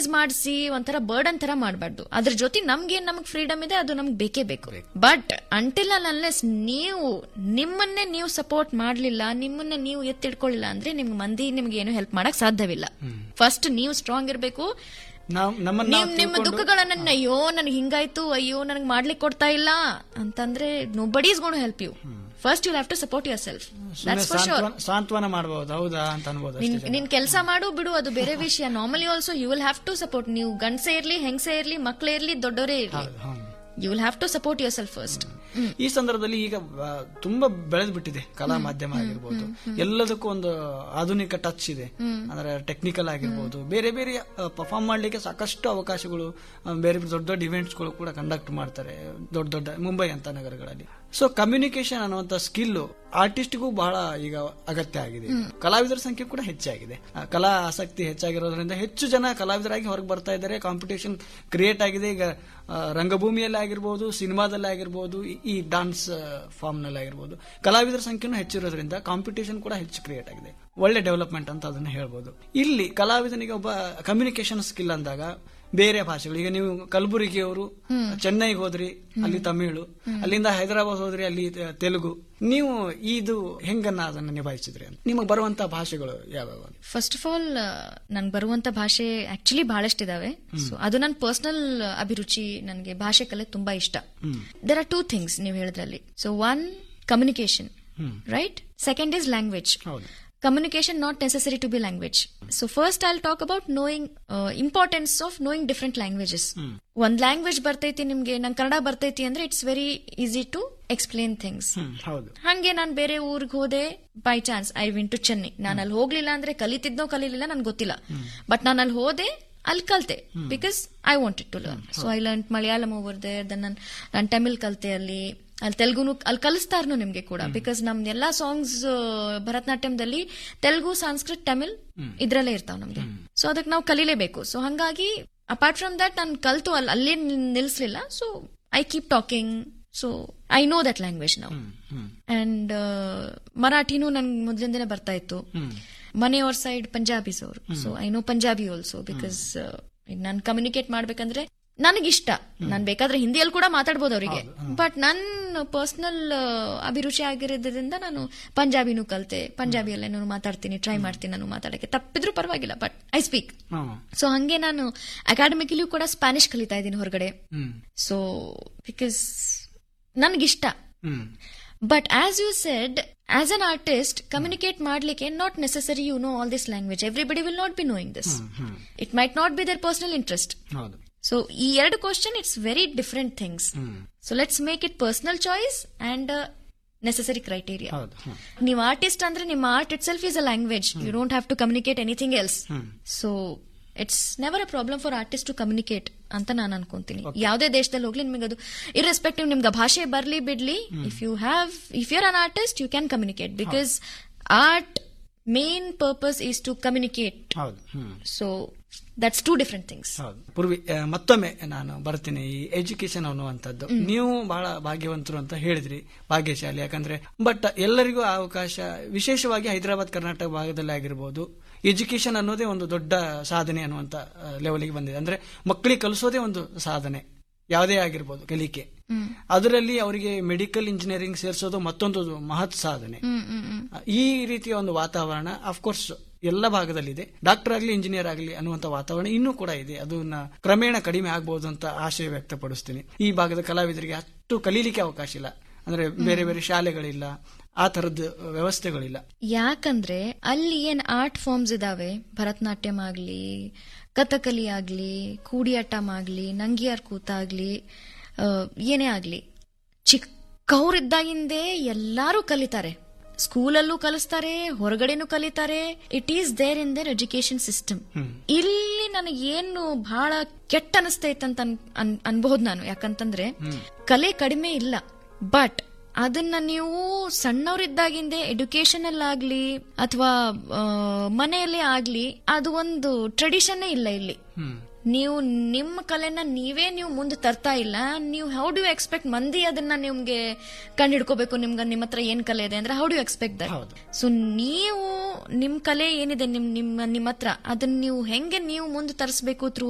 Compromise ಮಾಡಿಸಿ ಒಂಥರ burden ತರ ಮಾಡಬಾರ್ದು ಅದ್ರ ಜೊತೆ ನಮ್ಗೆ ನಮಗ್ ಫ್ರೀಡಮ್ ಇದೆ ಅದು ನಮ್ಗೆ ಬೇಕೇ ಬೇಕು ಬಟ್ ಅಂಟಿಲ್ ಅನ್ಲೆಸ್ ನೀವು ನಿಮ್ಮನ್ನೇ ನೀವು ಸಪೋರ್ಟ್ ಮಾಡ್ಲಿಲ್ಲ ನಿಮ್ಮನ್ನ ನೀವು ಎತ್ತಿಡ್ಕೊಳ್ಳಿಲ್ಲ ಅಂದ್ರೆ ನಿಮ್ಗೆ ಮಂದಿ ನಿಮ್ಗೆ ಏನು ಹೆಲ್ಪ್ ಮಾಡಕ್ ಸಾಧ್ಯವಿಲ್ಲ ಫಸ್ಟ್ ನೀವು ಸ್ಟ್ರಾಂಗ್ ಇರಬೇಕು ನಾವ್ ನಮ್ಮನ್ನ ನಿಮ್ ನಾವ್ ನಿಮ್ಮ ತಿಳ್ಕೊಂಡು- ದುಃಖಗಳನ್ನ ಅಯ್ಯೋ ನನಗೆ ಹಿಂಗಾಯ್ತು ಅಯ್ಯೋ ನನಗೆ ಮಾಡ್ಲಿಕ್ಕೆ ಕೊಡ್ತಾ ಇಲ್ಲ ಅಂತಂದ್ರೆ nobody is gonna help you first you have to support yourself ಸುಮ್ನೆ ದಟ್ಸ್ ಫಾರ್ ಶೋರ್ ಸಾಂತ್ವನ ಸಾಂತ್ವನ ಮಾಡಬಹುದು ಹೌದಾ ಅಂತ ಅನ್ಬೋದು ಅಷ್ಟೇ ಜನ. ನಿನ್ ಕೆಲಸ ಮಾಡು ಬಿಡು ಅದು ಬೇರೆ ವಿಷಯ normally also you will have to support ನೀವು ಗಂಡಸೇ ಇರ್ಲಿ ಹೆಂಗಸೇ ಇರ್ಲಿ ಮಕ್ಳೇ ಇರ್ಲಿ ದೊಡ್ಡವರೇ ಇರ್ಲಿ ಹೌದು, ಹೌದು. You will have to support yourself first ಈ ಸಂದರ್ಭದಲ್ಲಿ ಈಗ ಆ, ತುಂಬಾ ಬೆಳೆದು ಬಿಟ್ಟಿದೆ ಕಲಾ ಮಾಧ್ಯಮ ಆಗಿರ್ಬೋದು ಎಲ್ಲದಕ್ಕೂ ಒಂದು ಆಧುನಿಕ ಟಚ್ ಇದೆ ಅಂದ್ರೆ ಟೆಕ್ನಿಕಲ್ ಆಗಿರ್ಬೋದು ಬೇರೆ ಬೇರೆ ಪರ್ಫಾರ್ಮ್ ಮಾಡ್ಲಿಕ್ಕೆ ಸಾಕಷ್ಟು ಅವಕಾಶಗಳು ಆ, ಬೇರೆ ಬೇರೆ ದೊಡ್ಡ ದೊಡ್ಡ ಇವೆಂಟ್ಸ್ಗಳು ಕೂಡ ಕಂಡಕ್ಟ್ ಮಾಡ್ತಾರೆ ದೊಡ್ಡ ದೊಡ್ಡ ಮುಂಬೈ ಅಂತ ನಗರಗಳಲ್ಲಿ ಸೊ ಕಮ್ಯುನಿಕೇಶನ್ ಅನ್ನುವಂತ ಸ್ಕಿಲ್ ಆರ್ಟಿಸ್ಟ್ಗೂ ಬಹಳ ಈಗ ಅಗತ್ಯ ಆಗಿದೆ ಕಲಾವಿದರ ಸಂಖ್ಯೆ ಕೂಡ ಹೆಚ್ಚಾಗಿದೆ ಆ, ಕಲಾ ಆಸಕ್ತಿ ಹೆಚ್ಚಾಗಿರೋದ್ರಿಂದ ಹೆಚ್ಚು ಜನ ಕಲಾವಿದರಾಗಿ ಹೊರಗೆ ಬರ್ತಾ ಇದ್ದಾರೆ ಕಾಂಪಿಟೇಷನ್ ಕ್ರಿಯೇಟ್ ಆಗಿದೆ ಈಗ ಆ, ರಂಗಭೂಮಿಯಲ್ಲಿ ಆಗಿರ್ಬೋದು ಸಿನಿಮಾದಲ್ಲಿ ಆಗಿರ್ಬೋದು ಈ- ಈ ಡಾನ್ಸ್ ಫಾರ್ಮ್ ನಲ್ಲಿ ಆಗಿರ್ಬೋದು ಕಲಾವಿದರ ಸಂಖ್ಯೆನೂ ಹೆಚ್ಚಿರೋದ್ರಿಂದ ಕಾಂಪಿಟೇಷನ್ ಕೂಡ ಹೆಚ್ಚು ಕ್ರಿಯೇಟ್ ಆಗಿದೆ ಒಳ್ಳೆ ಡೆವಲಪ್ಮೆಂಟ್ ಅಂತ ಅದನ್ನ ಹೇಳ್ಬೋದು ಇಲ್ಲಿ ಕಲಾವಿದನಿಗೆ ಒಬ್ಬ ಕಮ್ಯುನಿಕೇಶನ್ ಸ್ಕಿಲ್ ಅಂದಾಗ ಬೇರೆ ಭಾಷೆಗಳು ಈಗ ನೀವು ಕಲಬುರಗಿಯವರು ಚೆನ್ನೈಗೆ ಹೋದ್ರಿ ಅಲ್ಲಿ ತಮಿಳು ಅಲ್ಲಿಂದ ಹೈದರಾಬಾದ್ ಹೋದ್ರಿ ಅಲ್ಲಿ ತೆ- ತೆಲುಗು ನೀವು ಇದು ಹೆಂಗನ್ನ ಅದನ್ನ ನಿಭಾಯಿಸಿದ್ರಿ ಅಂತ ನಿಮಗೆ ಬರುವಂತ ಭಾಷೆಗಳು ಯಾವ್ಯಾವ ಫಸ್ಟ್ ಆಫ್ ಆಲ್ ನನ್ಗೆ ಬರುವಂತ ಭಾಷೆ ಆಕ್ಚುಲಿ ಬಹಳಷ್ಟಿದಾವೆ ಸೊ ಅದು ನನ್ನ ಪರ್ಸನಲ್ ಅಭಿರುಚಿ ನನಗೆ ಭಾಷೆ ಕಲೆ ತುಂಬಾ ಇಷ್ಟ ದೇರ್ ಆರ್ ಟೂ ಥಿಂಗ್ಸ್ ನೀವು ಹೇಳಿದ್ರಲ್ಲಿ so one communication right second is language ಹೌದು communication not necessary to be language so first i'll talk about knowing uh, importance of knowing different languages ಒಂದ್ ಲ್ಯಾಂಗ್ವೇಜ್ ಬರ್ತೈತಿ ನಿಮ್ಗೆ ನಂಗೆ ಕನ್ನಡ ಬರ್ತೈತಿ ಅಂದ್ರೆ it's very easy to explain things hmm ಹೌದು ಹಂಗೆ ನಾನು ಬೇರೆ ಊರಿಗೆ ಹೋದೆ by chance I went to Chennai ನಾನು ಅಲ್ಲಿ ಹೋಗ್ಲಿಲ್ಲ ಅಂದ್ರೆ ಕಲಿತಿದ್ನೋ ಕಲೀಲಿಲ್ಲ ನನ್ಗೆ ಗೊತ್ತಿಲ್ಲ ಬಟ್ ನಾನು ಅಲ್ಲಿ ಹೋದೆ ಅಲ್ಲಿ ಕಲ್ತೆ because I wanted to learn so I learn Malayalam over there then ನಾನು ನಾನು ತಮಿಳ್ ಕಲ್ತೆ ಅಲ್ಲಿ ಅಲ್ಲಿ ತೆಲುಗುನು ಅಲ್ಲಿ ಕಲಿಸ್ತಾರನು ನಿಮ್ಗೆ ಕೂಡ ಬಿಕಾಸ್ ನಮ್ದು ಎಲ್ಲಾ ಸಾಂಗ್ಸ್ ಭರತನಾಟ್ಯಂದಲ್ಲಿ ತೆಲುಗು ಸಂಸ್ಕೃತ್ ತಮಿಳ್ ಇದ್ರಲ್ಲೇ ಇರ್ತಾವ ನಮ್ಗೆ ಸೊ ಅದಕ್ಕೆ ನಾವು ಕಲಿಲೇಬೇಕು ಸೊ ಹಂಗಾಗಿ ಅಪಾರ್ಟ್ ಫ್ರಮ್ ದಟ್ ನಾನು ಕಲ್ತು ಅಲ್ಲಿ ಅಲ್ಲೇ ನಿಲ್ಸ್ಲಿಲ್ಲ so I keep talking so I know that language ನಾವು ಹ್ಮ್ ಅಂಡ್ ಮರಾಠಿನೂ ನನ್ಗೆ ಮೊದಲಿಂದನೇ ಬರ್ತಾ ಇತ್ತು ಮನೆಯವ್ರ ಸೈಡ್ ಪಂಜಾಬೀಸ್ ಅವರು so I know Punjabi also because ನಾನು ಕಮ್ಯುನಿಕೇಟ್ ಮಾಡ್ಬೇಕಂದ್ರೆ ನನಗಿಷ್ಟ ನಾನು ಬೇಕಾದ್ರೆ ಹಿಂದಿಯಲ್ಲಿ ಕೂಡ ಮಾತಾಡ್ಬೋದು ಅವರಿಗೆ ಬಟ್ ನನ್ನ ಪರ್ಸನಲ್ ಅಭಿರುಚಿ ಆಗಿರೋದ್ರಿಂದ ನಾನು ಪಂಜಾಬಿನೂ ಕಲ್ತೆ ಪಂಜಾಬಿಯಲ್ಲೇ ನಾನು ಮಾತಾಡ್ತೀನಿ ಟ್ರೈ ಮಾಡ್ತೀನಿ ನಾನು ಮಾತಾಡಕ್ಕೆ ತಪ್ಪಿದ್ರೂ ಪರವಾಗಿಲ್ಲ but I speak hmm so ಹಂಗೆ ನಾನು ಅಕಾಡೆಮಿಕಲಿಯೂ ಕೂಡ ಸ್ಪ್ಯಾನಿಷ್ ಕಲಿತಾ ಇದ್ದೀನಿ ಹೊರಗಡೆ ಹ್ಮ್ ಸೊ ಬಿಕಾಸ್ ನನಗಿಷ್ಟ hmm but as you said as an artist communicate ಮಾಡ್ಲಿಕ್ಕೆ not necessary you know all this language everybody will not be knowing this hmm it might not be their personal interest ಹೌದು so ಈ ಎರಡು question it's very different things hmm so let's make it personal choice and necessary criteria ಹೌದು hmm ನೀವು artist ಅಂದ್ರೆ ನಿಮ್ಮ art itself is a language you don't have to communicate anything else hmm. So it's never a problem for artist to communicate ಅಂತ ನಾನು ಅನ್ಕೊಂತೀನಿ ಯಾವುದೇ ದೇಶದಲ್ಲಿ ಹೋಗ್ಲಿ ನಿಮಗೆ ಅದು ಇರ್ರೆಸ್ಪೆಕ್ಟಿವ್ ನಿಮ್ಗೆ ಆ ಭಾಷೆ ಬರ್ಲಿ ಬಿಡ್ಲಿ if you have if you're an artist you can communicate because art main purpose is to communicate ಹೌದು hmm so that's two different things ಹೌದು ಪೂರ್ವಿ ಆ, ಮತ್ತೊಮ್ಮೆ ನಾನು ಬರ್ತೀನಿ ಈ ಎಜುಕೇಶನ್ ಅನ್ನುವಂಥದ್ದು ನೀವು ಬಹಳ ಭಾಗ್ಯವಂತರು ಅಂತ ಹೇಳಿದ್ರಿ ಭಾಗ್ಯಶಾಲಿ ಯಾಕಂದ್ರೆ ಬಟ್ ಎಲ್ಲರಿಗೂ ಆ ಅವಕಾಶ ವಿಶೇಷವಾಗಿ ಹೈದರಾಬಾದ್ ಕರ್ನಾಟಕ ಭಾಗದಲ್ಲಿ ಆಗಿರ್ಬೋದು ಎಜುಕೇಶನ್ ಅನ್ನೋದೇ ಒಂದು ದೊಡ್ಡ ಸಾಧನೆ ಅನ್ನುವಂತ ಲೆವೆಲ್ಗೆ ಬಂದಿದೆ ಅಂದ್ರೆ ಮಕ್ಕಳಿಗೆ ಕಲಿಸೋದೇ ಒಂದು ಸಾಧನೆ ಯಾವುದೇ ಆಗಿರ್ಬೋದು ಕಲಿಕೆ ಅದರಲ್ಲಿ ಅವರಿಗೆ ಮೆಡಿಕಲ್ ಇಂಜಿನಿಯರಿಂಗ್ ಸೇರಿಸೋದು ಮತ್ತೊಂದು ಮಹತ್ ಸಾಧನೆ ಈ ರೀತಿಯ ಒಂದು ವಾತಾವರಣ ಅಫ್ಕೋರ್ಸ್ ಎಲ್ಲ ಭಾಗದಲ್ಲಿದೆ ಡಾಕ್ಟರ್ ಆಗಲಿ ಇಂಜಿನಿಯರ್ ಆಗಲಿ ಅನ್ನುವಂತ ವಾತಾವರಣ ಇನ್ನೂ ಕೂಡ ಇದೆ ಅದನ್ನ ಕ್ರಮೇಣ ಕಡಿಮೆ ಆಗ್ಬಹುದು ಅಂತ ಆಶಯ ವ್ಯಕ್ತಪಡಿಸ್ತೀನಿ ಈ ಭಾಗದ ಕಲಾವಿದರಿಗೆ ಅಷ್ಟು ಕಲೀಲಿಕ್ಕೆ ಅವಕಾಶ ಇಲ್ಲ ಅಂದ್ರೆ ಬೇರೆ ಬೇರೆ ಶಾಲೆಗಳಿಲ್ಲ ಆ ತರದ ವ್ಯವಸ್ಥೆಗಳಿಲ್ಲ ಯಾಕಂದ್ರೆ ಅಲ್ಲಿ ಏನ್ ಆರ್ಟ್ ಫಾರ್ಮ್ಸ್ ಇದಾವೆ ಭರತನಾಟ್ಯಂ ಆಗ್ಲಿ ಕಥಕಲಿ ಆಗ್ಲಿ ಕೂಡಿಯಾಟಂ ಆಗ್ಲಿ ನಂಗಿಯಾರ್ ಕೂತ ಆಗ್ಲಿ ಆ, ಏನೇ ಆಗ್ಲಿ ಚಿಕ್ಕವ್ರಿದ್ದಾಗಿಂದೇ ಎಲ್ಲಾರು ಕಲಿತಾರೆ ಸ್ಕೂಲಲ್ಲೂ ಕಲಿಸ್ತಾರೆ ಹೊರಗಡೆನೂ ಕಲಿತಾರೆ it is there in their education system ಇಲ್ಲಿ ನನಗೇನು ಬಹಳ ಕೆಟ್ಟ ಅನಿಸ್ತೈತೆ ಅಂತ ಅನ್- ಅನ್- ಅನ್ಬಹುದು ನಾನು ಯಾಕಂತಂದ್ರೆ ಕಲೆ ಕಡಿಮೆ ಇಲ್ಲ ಬಟ್ ಅದನ್ನ ನೀವು ಸಣ್ಣವರಿದ್ದಾಗಿಂದೇ ಎಜುಕೇಶನ್ ಆಗ್ಲಿ ಅಥವಾ ಮನೆಯಲ್ಲೇ ಆಗ್ಲಿ ಅದು ಒಂದು ಟ್ರೆಡಿಷನ್ನೇ ಇಲ್ಲ ಇಲ್ಲಿ ಹ್ಮ್ ನೀವು ನಿಮ್ಮ ಕಲೆನ ನೀವೇ ನೀವು ಮುಂದೆ ತರ್ತಾ ಇಲ್ಲ ನೀವು ಹೌ ಡು ಎಕ್ಸ್ಪೆಕ್ಟ್ ಮಂದಿ ಅದನ್ನ ನಿಮ್ಗೆ ಕಂಡು ಹಿಡ್ಕೋಬೇಕು ನಿಮ್ಗೆ ನಿಮ್ಮ ಹತ್ರ ಏನ್ ಕಲೆ ಇದೆ ಅಂದ್ರೆ ಹೌ ಡು ಎಕ್ಸ್ಪೆಕ್ಟ್ ದಟ್ ಹೌದು. ಸೊ ನೀವು ನಿಮ್ ಕಲೆ ಏನಿದೆ ನಿಮ್ ನಿಮ್ಮ ನಿಮ್ಮ ಹತ್ರ ಅದನ್ನ ನೀವು ಹೆಂಗೆ ನೀವು ಮುಂದೆ ತರಿಸ್ಬೇಕು ಥ್ರೂ